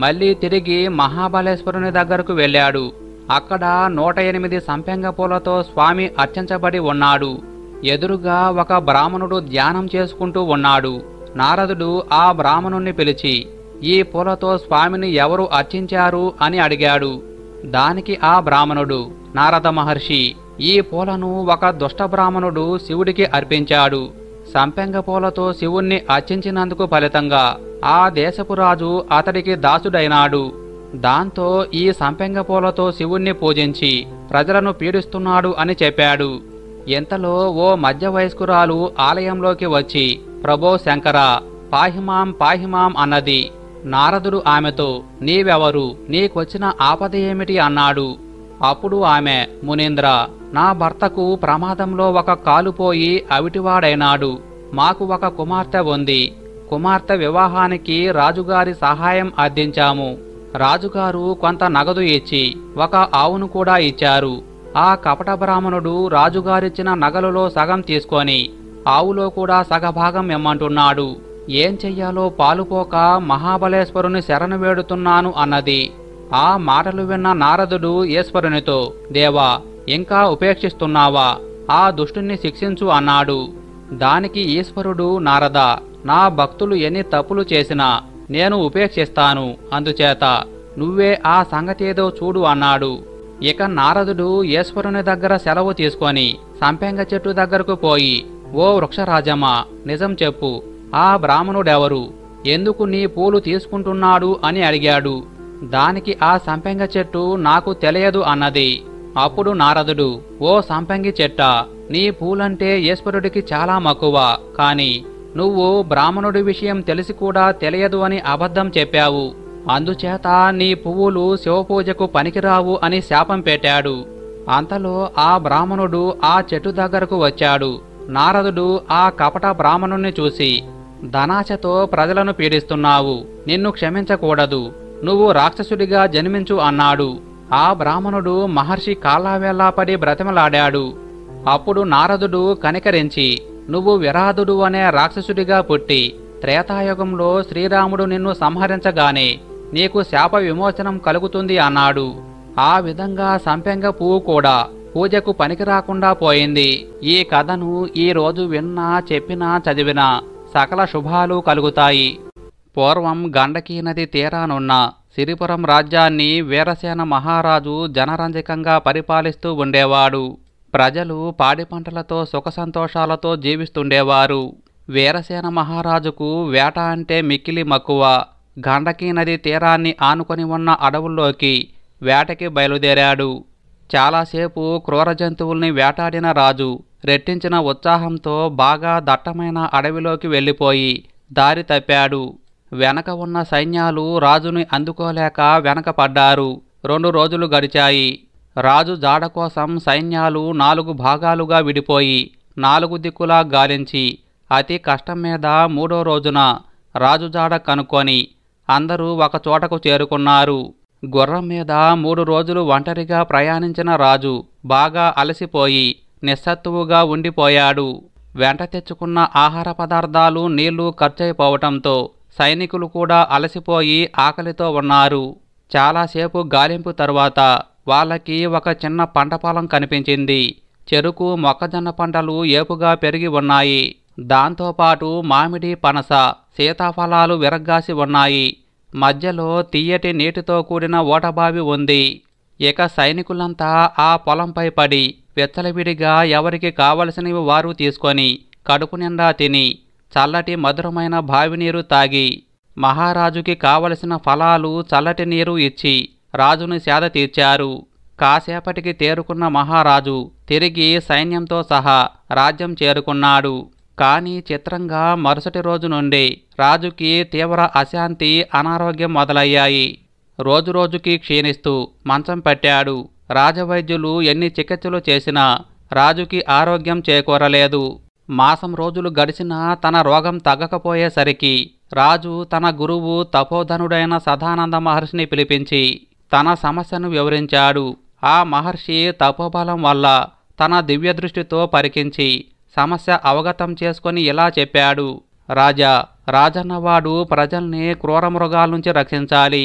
మళ్ళీ తిరిగి మహాబలేశ్వరుని దగ్గరకు వెళ్ళాడు అక్కడ నూట ఎనిమిది సంపెంగ పూలతో స్వామి అర్చించబడి ఉన్నాడు ఎదురుగా ఒక బ్రాహ్మణుడు ధ్యానం చేసుకుంటూ ఉన్నాడు నారదుడు ఆ బ్రాహ్మణుణ్ణి పిలిచి ఈ పూలతో స్వామిని ఎవరు అర్చించారు అని అడిగాడు దానికి ఆ బ్రాహ్మణుడు నారద మహర్షి ఈ పూలను ఒక దుష్ట బ్రాహ్మణుడు శివుడికి అర్పించాడు సంపెంగ పూలతో శివుణ్ణి అర్చించినందుకు ఫలితంగా ఆ దేశపు రాజు అతడికి దాసుడైనాడు దాంతో ఈ సంపెంగ పూలతో శివుణ్ణి పూజించి ప్రజలను పీడిస్తున్నాడు అని చెప్పాడు ఇంతలో ఓ మధ్య వయస్కురాలు ఆలయంలోకి వచ్చి ప్రభో శంకర పాహిమాం పాహిమాం అన్నది నారదుడు ఆమెతో నీవెవరు నీకొచ్చిన ఆపద ఏమిటి అన్నాడు అప్పుడు ఆమె మునీంద్ర నా భర్తకు ప్రమాదంలో ఒక కాలు పోయి అవిటివాడైనాడు మాకు ఒక కుమార్తె ఉంది కుమార్తె వివాహానికి రాజుగారి సహాయం అర్థించాము రాజుగారు కొంత నగదు ఇచ్చి ఒక ఆవును కూడా ఇచ్చారు ఆ కపట బ్రాహ్మణుడు రాజుగారిచ్చిన నగలులో సగం తీసుకొని ఆవులో కూడా సగభాగం ఇమ్మంటున్నాడు ఏం చెయ్యాలో పాలుపోక మహాబలేశ్వరుని శరణు వేడుతున్నాను అన్నది ఆ మాటలు విన్న నారదుడు ఈశ్వరునితో దేవా ఇంకా ఉపేక్షిస్తున్నావా ఆ దుష్టుని శిక్షించు అన్నాడు దానికి ఈశ్వరుడు నారద నా భక్తులు ఎన్ని తప్పులు చేసినా నేను ఉపేక్షిస్తాను అందుచేత నువ్వే ఆ సంగతేదో చూడు అన్నాడు ఇక నారదుడు ఈశ్వరుని దగ్గర సెలవు తీసుకొని సంపెంగ చెట్టు దగ్గరకు పోయి ఓ వృక్షరాజమా నిజం చెప్పు ఆ బ్రాహ్మణుడెవరు ఎందుకు నీ పూలు తీసుకుంటున్నాడు అని అడిగాడు దానికి ఆ సంపెంగ చెట్టు నాకు తెలియదు అన్నది అప్పుడు నారదుడు ఓ సంపెంగి చెట్ట నీ పూలంటే ఈశ్వరుడికి చాలా మక్కువ కాని నువ్వు బ్రాహ్మణుడి విషయం తెలిసి కూడా తెలియదు అని అబద్ధం చెప్పావు అందుచేత నీ పువ్వులు శివపూజకు పనికిరావు అని శాపం పెట్టాడు అంతలో ఆ బ్రాహ్మణుడు ఆ చెట్టు దగ్గరకు వచ్చాడు నారదుడు ఆ కపట బ్రాహ్మణుణ్ణి చూసి ధనాశతో ప్రజలను పీడిస్తున్నావు నిన్ను క్షమించకూడదు నువ్వు రాక్షసుడిగా జన్మించు అన్నాడు ఆ బ్రాహ్మణుడు మహర్షి కాళ్ళావేళ్లా పడి బ్రతిమలాడాడు అప్పుడు నారదుడు కనికరించి నువ్వు విరాధుడు అనే రాక్షసుడిగా పుట్టి త్రేతాయుగంలో శ్రీరాముడు నిన్ను సంహరించగానే నీకు శాప విమోచనం కలుగుతుంది అన్నాడు ఆ విధంగా సంపెంగ పువ్వు కూడా పూజకు పనికిరాకుండా పోయింది ఈ కథను ఈ రోజు విన్నా చెప్పినా చదివినా సకల శుభాలు కలుగుతాయి పూర్వం గండకీ నది తీరానున్న సిరిపురం రాజ్యాన్ని వీరసేన మహారాజు జనరంజకంగా పరిపాలిస్తూ ఉండేవాడు ప్రజలు పాడి పంటలతో సుఖ సంతోషాలతో జీవిస్తుండేవారు వీరసేన మహారాజుకు వేట అంటే మిక్కిలి మక్కువ గండకీ నది తీరాన్ని ఆనుకొని ఉన్న అడవుల్లోకి వేటకి బయలుదేరాడు చాలాసేపు క్రూర జంతువుల్ని వేటాడిన రాజు రెట్టించిన ఉత్సాహంతో బాగా దట్టమైన అడవిలోకి వెళ్ళిపోయి దారి తప్పాడు వెనక ఉన్న సైన్యాలు రాజుని అందుకోలేక వెనక పడ్డారు రెండు రోజులు గడిచాయి రాజు జాడ కోసం సైన్యాలు నాలుగు భాగాలుగా విడిపోయి నాలుగు దిక్కులా గాలించి అతి కష్టం మీద మూడో రోజున రాజు జాడ కనుక్కొని అందరూ ఒక చోటకు చేరుకున్నారు గుర్రం మీద మూడు రోజులు ఒంటరిగా ప్రయాణించిన రాజు బాగా అలసిపోయి నిస్సత్తువుగా ఉండిపోయాడు వెంట తెచ్చుకున్న ఆహార పదార్థాలు నీళ్లు ఖర్చయిపోవటంతో సైనికులు కూడా అలసిపోయి ఆకలితో ఉన్నారు చాలాసేపు గాలింపు తరువాత వాళ్ళకి ఒక చిన్న పంట పొలం కనిపించింది చెరుకు మొక్కజొన్న పంటలు ఏపుగా పెరిగి ఉన్నాయి దాంతోపాటు మామిడి పనస సీతాఫలాలు విరగ్గాసి ఉన్నాయి మధ్యలో తీయటి నీటితో కూడిన ఓటబావి ఉంది ఇక సైనికులంతా ఆ పొలంపై పడి వెచ్చలవిడిగా ఎవరికి కావలసినవి వారు తీసుకొని కడుపు నిండా తిని చల్లటి మధురమైన బావి నీరు తాగి మహారాజుకి కావలసిన ఫలాలు చల్లటి నీరు ఇచ్చి రాజుని సేద తీర్చారు కాసేపటికి తేరుకున్న మహారాజు తిరిగి సైన్యంతో సహా రాజ్యం చేరుకున్నాడు కానీ చిత్రంగా మరుసటి రోజు నుండి రాజుకి తీవ్ర అశాంతి అనారోగ్యం మొదలయ్యాయి రోజురోజుకి క్షీణిస్తూ మంచం పట్టాడు రాజవైద్యులు ఎన్ని చికిత్సలు చేసినా రాజుకి ఆరోగ్యం చేకూరలేదు మాసం రోజులు గడిచినా తన రోగం తగ్గకపోయేసరికి రాజు తన గురువు తపోధనుడైన సదానంద మహర్షిని పిలిపించి తన సమస్యను వివరించాడు ఆ మహర్షి తపోబలం వల్ల తన దివ్యదృష్టితో పరికించి సమస్య అవగతం చేసుకొని ఇలా చెప్పాడు రాజా రాజన్నవాడు ప్రజల్ని క్రూర మృగాల నుంచి రక్షించాలి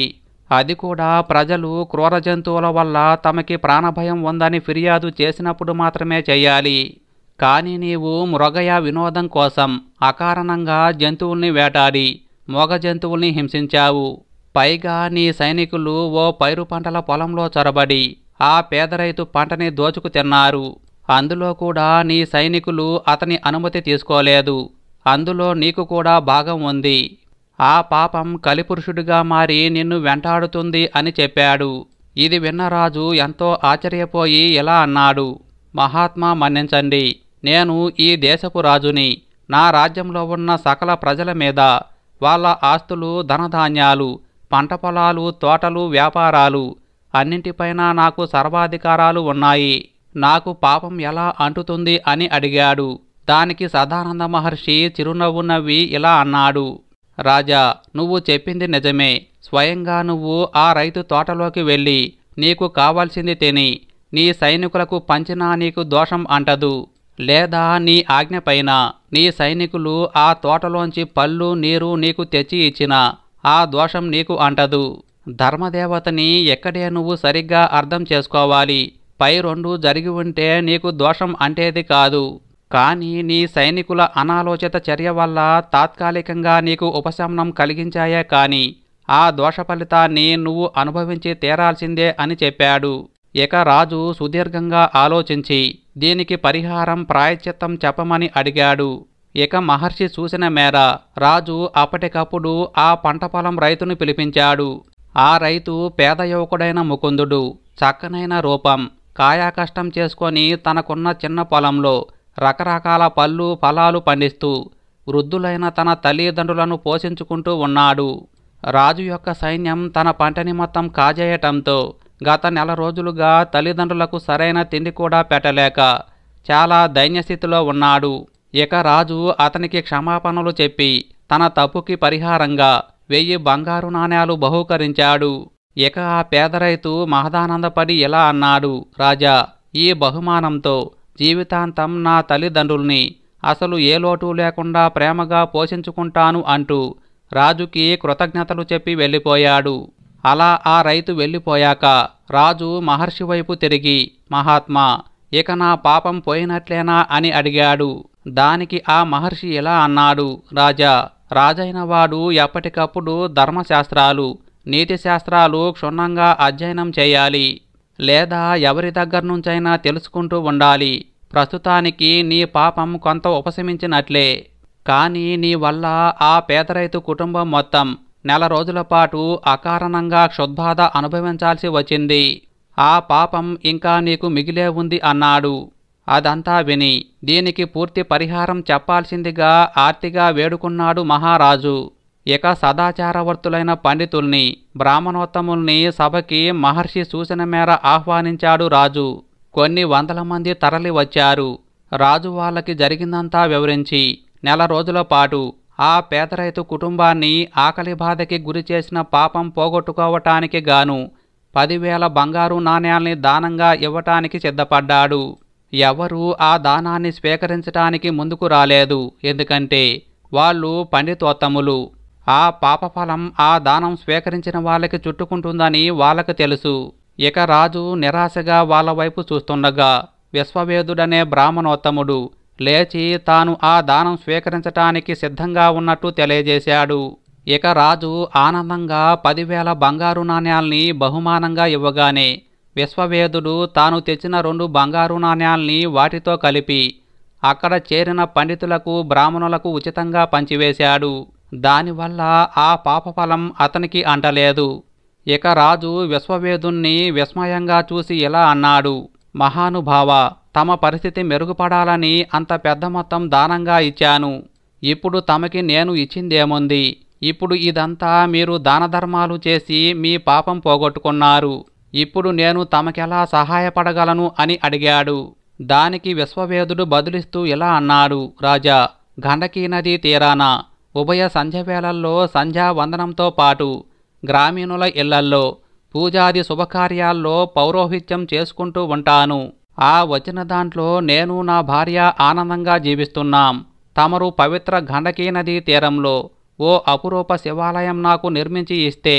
అది కూడా ప్రజలు క్రూర జంతువుల వల్ల తమకి ప్రాణభయం ఉందని ఫిర్యాదు చేసినప్పుడు మాత్రమే చేయాలి కానీ నీవు మృగయ వినోదం కోసం అకారణంగా జంతువుల్ని వేటాడి మోగ జంతువుల్ని హింసించావు పైగా నీ సైనికులు ఓ పైరు పంటల పొలంలో చొరబడి ఆ పేద రైతు పంటని దోచుకు తిన్నారు అందులో కూడా నీ సైనికులు అతని అనుమతి తీసుకోలేదు అందులో నీకు కూడా భాగం ఉంది ఆ పాపం కలిపురుషుడిగా మారి నిన్ను వెంటాడుతుంది అని చెప్పాడు ఇది విన్న రాజు ఎంతో ఆశ్చర్యపోయి ఇలా అన్నాడు మహాత్మా మన్నించండి నేను ఈ దేశపు రాజుని నా రాజ్యంలో ఉన్న సకల ప్రజల మీద వాళ్ళ ఆస్తులు ధనధాన్యాలు పంట పొలాలు తోటలు వ్యాపారాలు అన్నింటిపైన నాకు సర్వాధికారాలు ఉన్నాయి నాకు పాపం ఎలా అంటుతుంది అని అడిగాడు దానికి సదానంద మహర్షి చిరునవ్వు నవ్వి ఇలా అన్నాడు రాజా నువ్వు చెప్పింది నిజమే స్వయంగా నువ్వు ఆ రైతు తోటలోకి వెళ్ళి నీకు కావాల్సింది తిని నీ సైనికులకు పంచినా నీకు దోషం అంటదు లేదా నీ ఆజ్ఞపైన నీ సైనికులు ఆ తోటలోంచి పళ్ళు నీరు నీకు తెచ్చి ఇచ్చినా ఆ దోషం నీకు అంటదు ధర్మదేవతని ఎక్కడే నువ్వు సరిగ్గా అర్థం చేసుకోవాలి పై రెండు జరిగి ఉంటే నీకు దోషం అంటేది కాదు కానీ నీ సైనికుల అనాలోచిత చర్య వల్ల తాత్కాలికంగా నీకు ఉపశమనం కలిగించాయే కాని ఆ దోష ఫలితాన్ని నువ్వు అనుభవించి తీరాల్సిందే అని చెప్పాడు ఇక రాజు సుదీర్ఘంగా ఆలోచించి దీనికి పరిహారం ప్రాయశ్చిత్తం చెప్పమని అడిగాడు ఇక మహర్షి చూసిన మేర రాజు అప్పటికప్పుడు ఆ పంట పొలం రైతును పిలిపించాడు ఆ రైతు పేద యువకుడైన ముకుందుడు చక్కనైన రూపం కాయాకష్టం చేసుకొని తనకున్న చిన్న పొలంలో రకరకాల పళ్ళు ఫలాలు పండిస్తూ వృద్ధులైన తన తల్లిదండ్రులను పోషించుకుంటూ ఉన్నాడు రాజు యొక్క సైన్యం తన పంటని మొత్తం కాజేయటంతో గత నెల రోజులుగా తల్లిదండ్రులకు సరైన తిండి కూడా పెట్టలేక చాలా దైన్యస్థితిలో ఉన్నాడు ఇక రాజు అతనికి క్షమాపణలు చెప్పి తన తప్పుకి పరిహారంగా వెయ్యి బంగారు నాణేలు బహూకరించాడు ఇక ఆ పేద రైతు మహదానందపడి ఇలా అన్నాడు రాజా ఈ బహుమానంతో జీవితాంతం నా తల్లిదండ్రుల్ని అసలు ఏ లోటు లేకుండా ప్రేమగా పోషించుకుంటాను అంటూ రాజుకి కృతజ్ఞతలు చెప్పి వెళ్ళిపోయాడు అలా ఆ రైతు వెళ్ళిపోయాక రాజు మహర్షి వైపు తిరిగి మహాత్మా ఇక నా పాపం పోయినట్లేనా అని అడిగాడు దానికి ఆ మహర్షి ఇలా అన్నాడు రాజా రాజైన వాడు ఎప్పటికప్పుడు ధర్మశాస్త్రాలు నీతి శాస్త్రాలు క్షుణ్ణంగా అధ్యయనం చేయాలి లేదా ఎవరి దగ్గర నుంచైనా తెలుసుకుంటూ ఉండాలి ప్రస్తుతానికి నీ పాపం కొంత ఉపశమించినట్లే కానీ నీ వల్ల ఆ పేద రైతు కుటుంబం మొత్తం నెల రోజుల పాటు అకారణంగా క్షుద్బాధ అనుభవించాల్సి వచ్చింది ఆ పాపం ఇంకా నీకు మిగిలే ఉంది అన్నాడు అదంతా విని దీనికి పూర్తి పరిహారం చెప్పాల్సిందిగా ఆర్తిగా వేడుకున్నాడు మహారాజు ఇక సదాచారవర్తులైన పండితుల్ని బ్రాహ్మణోత్తముల్ని సభకి మహర్షి సూచన మేర ఆహ్వానించాడు రాజు కొన్ని వందల మంది తరలి వచ్చారు రాజు వాళ్ళకి జరిగిందంతా వివరించి నెల రోజుల పాటు ఆ పేద రైతు కుటుంబాన్ని ఆకలి బాధకి గురి చేసిన పాపం పోగొట్టుకోవటానికి గాను పదివేల బంగారు నాణ్యాల్ని దానంగా ఇవ్వటానికి సిద్ధపడ్డాడు ఎవరూ ఆ దానాన్ని స్వీకరించటానికి ముందుకు రాలేదు ఎందుకంటే వాళ్ళు పండితోత్తములు ఆ పాపఫలం ఆ దానం స్వీకరించిన వాళ్ళకి చుట్టుకుంటుందని వాళ్ళకు తెలుసు ఇక రాజు నిరాశగా వాళ్ళ వైపు చూస్తుండగా విశ్వవేదుడనే బ్రాహ్మణోత్తముడు లేచి తాను ఆ దానం స్వీకరించటానికి సిద్ధంగా ఉన్నట్టు తెలియజేశాడు ఇక రాజు ఆనందంగా పదివేల బంగారు నాణ్యాల్ని బహుమానంగా ఇవ్వగానే విశ్వవేదుడు తాను తెచ్చిన రెండు బంగారు నాణ్యాల్ని వాటితో కలిపి అక్కడ చేరిన పండితులకు బ్రాహ్మణులకు ఉచితంగా పంచివేశాడు దానివల్ల ఆ పాపఫలం అతనికి అంటలేదు ఇక రాజు విశ్వవేదుణ్ణి విస్మయంగా చూసి ఇలా అన్నాడు మహానుభావ తమ పరిస్థితి మెరుగుపడాలని అంత పెద్ద మొత్తం దానంగా ఇచ్చాను ఇప్పుడు తమకి నేను ఇచ్చిందేముంది ఇప్పుడు ఇదంతా మీరు దానధర్మాలు చేసి మీ పాపం పోగొట్టుకున్నారు ఇప్పుడు నేను తమకెలా సహాయపడగలను అని అడిగాడు దానికి విశ్వవేదుడు బదులిస్తూ ఇలా అన్నాడు రాజా గండకీ నదీ తీరాన ఉభయ సంధ్యవేళల్లో సంధ్యా వందనంతో పాటు గ్రామీణుల ఇళ్లల్లో పూజాది శుభకార్యాల్లో పౌరోహిత్యం చేసుకుంటూ ఉంటాను ఆ వచ్చిన దాంట్లో నేను నా భార్య ఆనందంగా జీవిస్తున్నాం తమరు పవిత్ర గండకీ నదీ తీరంలో ఓ అపురూప శివాలయం నాకు నిర్మించి ఇస్తే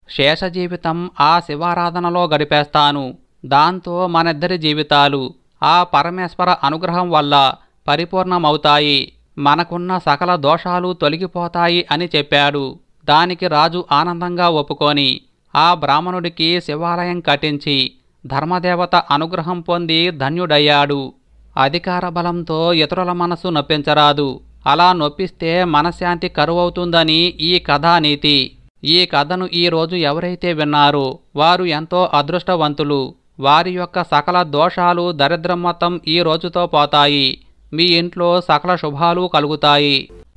శేష జీవితం ఆ శివారాధనలో గడిపేస్తాను దాంతో మనిద్దరి జీవితాలు ఆ పరమేశ్వర అనుగ్రహం వల్ల పరిపూర్ణమవుతాయి మనకున్న సకల దోషాలు తొలగిపోతాయి అని చెప్పాడు దానికి రాజు ఆనందంగా ఒప్పుకొని ఆ బ్రాహ్మణుడికి శివాలయం కట్టించి ధర్మదేవత అనుగ్రహం పొంది ధన్యుడయ్యాడు అధికార బలంతో ఇతరుల మనసు నొప్పించరాదు అలా నొప్పిస్తే మనశ్శాంతి కరువవుతుందని ఈ కథానీతి ఈ కథను ఈ రోజు ఎవరైతే విన్నారో వారు ఎంతో అదృష్టవంతులు వారి యొక్క సకల దోషాలు దరిద్రం మొత్తం ఈ రోజుతో పోతాయి మీ ఇంట్లో సకల శుభాలు కలుగుతాయి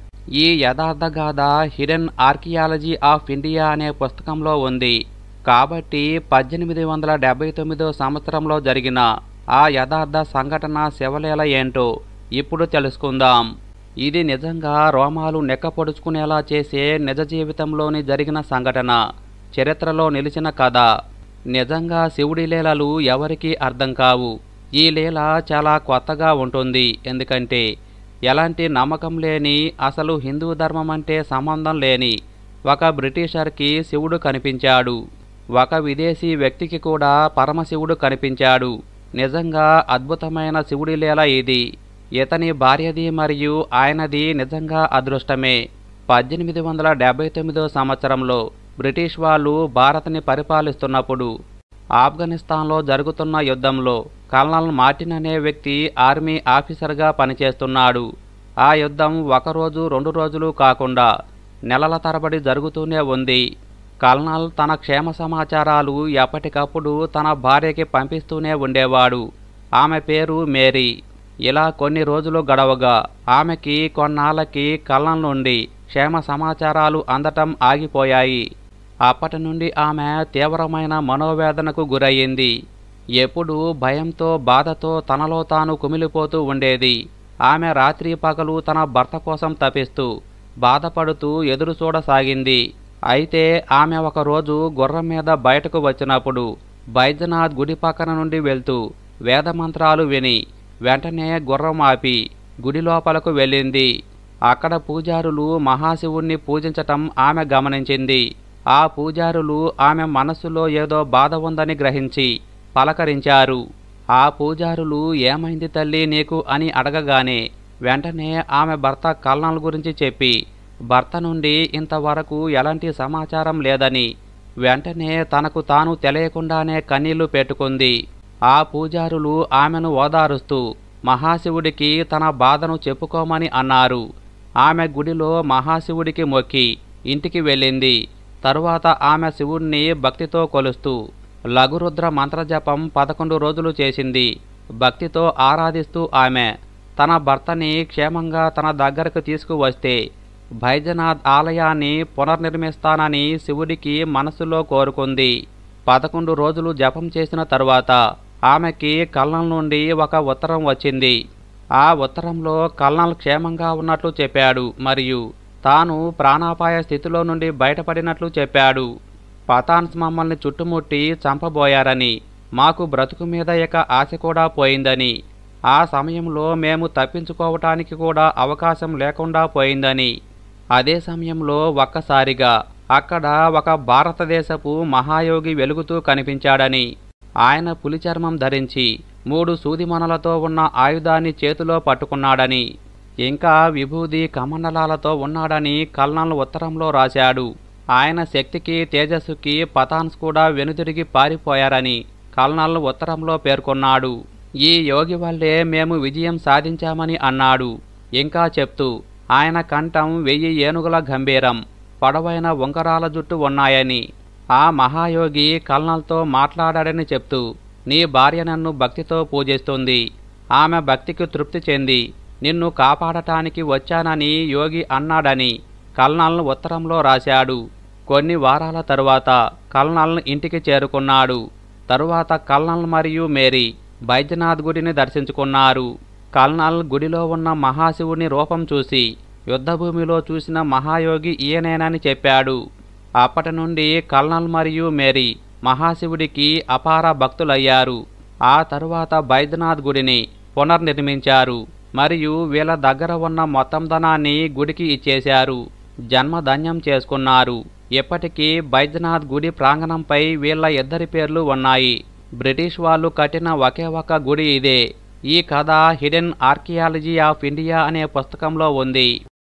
ఈ యథార్థ గాథ హిడెన్ ఆర్కియాలజీ ఆఫ్ ఇండియా అనే పుస్తకంలో ఉంది కాబట్టి పద్దెనిమిది వందల డెబ్బై తొమ్మిదో సంవత్సరంలో జరిగిన ఆ యథార్థ సంఘటన శివలీల ఏంటో ఇప్పుడు తెలుసుకుందాం ఇది నిజంగా రోమాలు నెక్కపొడుచుకునేలా చేసే నిజ జీవితంలోని జరిగిన సంఘటన చరిత్రలో నిలిచిన కథ నిజంగా శివుడి లీలలు ఎవరికీ అర్థం కావు ఈ లీల చాలా కొత్తగా ఉంటుంది ఎందుకంటే ఎలాంటి నమ్మకం లేని అసలు హిందూ ధర్మం అంటే సంబంధం లేని ఒక బ్రిటిషర్కి శివుడు కనిపించాడు ఒక విదేశీ వ్యక్తికి కూడా పరమశివుడు కనిపించాడు నిజంగా అద్భుతమైన శివుడి లీల ఇది ఇతని భార్యది మరియు ఆయనది నిజంగా అదృష్టమే పద్దెనిమిది వందల డెబ్బై తొమ్మిదో సంవత్సరంలో బ్రిటిష్ వాళ్ళు భారత్ని పరిపాలిస్తున్నప్పుడు ఆఫ్ఘనిస్తాన్లో జరుగుతున్న యుద్ధంలో కల్నల్ మార్టిన్ అనే వ్యక్తి ఆర్మీ ఆఫీసర్గా పనిచేస్తున్నాడు ఆ యుద్ధం ఒకరోజు రెండు రోజులు కాకుండా నెలల తరబడి జరుగుతూనే ఉంది కల్నల్ తన క్షేమ సమాచారాలు ఎప్పటికప్పుడు తన భార్యకి పంపిస్తూనే ఉండేవాడు ఆమె పేరు మేరీ ఇలా కొన్ని రోజులు గడవగా ఆమెకి కొన్నాళ్ళకి కల్నల్ నుండి క్షేమ సమాచారాలు అందటం ఆగిపోయాయి అప్పటి నుండి ఆమె తీవ్రమైన మనోవేదనకు గురయ్యింది ఎప్పుడూ భయంతో బాధతో తనలో తాను కుమిలిపోతూ ఉండేది ఆమె రాత్రి పగలు తన భర్త కోసం తపిస్తూ బాధపడుతూ ఎదురు చూడసాగింది అయితే ఆమె ఒకరోజు గుర్రం మీద బయటకు వచ్చినప్పుడు బైద్యనాథ్ గుడి పక్కన నుండి వెళ్తూ వేదమంత్రాలు విని వెంటనే గుర్రం ఆపి గుడి లోపలకు వెళ్ళింది అక్కడ పూజారులు మహాశివుణ్ణి పూజించటం ఆమె గమనించింది ఆ పూజారులు ఆమె మనస్సులో ఏదో బాధ ఉందని గ్రహించి పలకరించారు ఆ పూజారులు ఏమైంది తల్లి నీకు అని అడగగానే వెంటనే ఆమె భర్త కల్నల్ గురించి చెప్పి భర్త నుండి ఇంతవరకు ఎలాంటి సమాచారం లేదని వెంటనే తనకు తాను తెలియకుండానే కన్నీళ్లు పెట్టుకుంది ఆ పూజారులు ఆమెను ఓదారుస్తూ మహాశివుడికి తన బాధను చెప్పుకోమని అన్నారు ఆమె గుడిలో మహాశివుడికి మొక్కి ఇంటికి వెళ్ళింది తరువాత ఆమె శివుణ్ణి భక్తితో కొలుస్తూ లఘురుద్ర మంత్రజపం పదకొండు రోజులు చేసింది భక్తితో ఆరాధిస్తూ ఆమె తన భర్తని క్షేమంగా తన దగ్గరకు తీసుకువస్తే భైజనాథ్ ఆలయాన్ని పునర్నిర్మిస్తానని శివుడికి మనసులో కోరుకుంది పదకొండు రోజులు జపం చేసిన తరువాత ఆమెకి కల్నల్ నుండి ఒక ఉత్తరం వచ్చింది ఆ ఉత్తరంలో కల్నల్ క్షేమంగా ఉన్నట్లు చెప్పాడు మరియు తాను ప్రాణాపాయ స్థితిలో నుండి బయటపడినట్లు చెప్పాడు పతాన్స్ మమ్మల్ని చుట్టుముట్టి చంపబోయారని మాకు బ్రతుకు మీద ఇక ఆశ కూడా పోయిందని ఆ సమయంలో మేము తప్పించుకోవటానికి కూడా అవకాశం లేకుండా పోయిందని అదే సమయంలో ఒక్కసారిగా అక్కడ ఒక భారతదేశపు మహాయోగి వెలుగుతూ కనిపించాడని ఆయన పులి చర్మం ధరించి మూడు సూదిమొనలతో ఉన్న ఆయుధాన్ని చేతిలో పట్టుకున్నాడని ఇంకా విభూది కమండలాలతో ఉన్నాడని కల్నల్ ఉత్తరంలో రాశాడు ఆయన శక్తికి తేజస్సుకి పతాన్స్ కూడా వెనుతిరిగి పారిపోయారని కల్నల్ ఉత్తరంలో పేర్కొన్నాడు ఈ యోగి వల్లే మేము విజయం సాధించామని అన్నాడు ఇంకా చెప్తూ ఆయన కంఠం వెయ్యి ఏనుగుల గంభీరం పొడవైన ఉంగరాల జుట్టు ఉన్నాయని ఆ మహాయోగి కల్నల్తో మాట్లాడాడని చెప్తూ నీ భార్య నన్ను భక్తితో పూజిస్తుంది ఆమె భక్తికి తృప్తి చెంది నిన్ను కాపాడటానికి వచ్చానని యోగి అన్నాడని కల్నల్ ఉత్తరంలో రాశాడు కొన్ని వారాల తరువాత కల్నల్ ఇంటికి చేరుకున్నాడు తరువాత కల్నల్ మరియు మేరీ బైద్యనాథ్ గుడిని దర్శించుకున్నారు కల్నల్ గుడిలో ఉన్న మహాశివుని రూపం చూసి యుద్ధభూమిలో చూసిన మహాయోగి ఈయనేనని చెప్పాడు అప్పటి నుండి కల్నల్ మరియు మేరీ మహాశివుడికి అపార భక్తులయ్యారు ఆ తరువాత బైద్యనాథ్ గుడిని పునర్నిర్మించారు మరియు వీళ్ళ దగ్గర ఉన్న మొత్తం ధనాన్ని గుడికి ఇచ్చేశారు జన్మధన్యం చేసుకున్నారు ఇప్పటికీ బైద్యనాథ్ గుడి ప్రాంగణంపై వీళ్ళ ఇద్దరి పేర్లు ఉన్నాయి బ్రిటిష్ వాళ్ళు కట్టిన ఒకే ఒక గుడి ఇదే ఈ కథ హిడెన్ ఆర్కియాలజీ ఆఫ్ ఇండియా అనే పుస్తకంలో ఉంది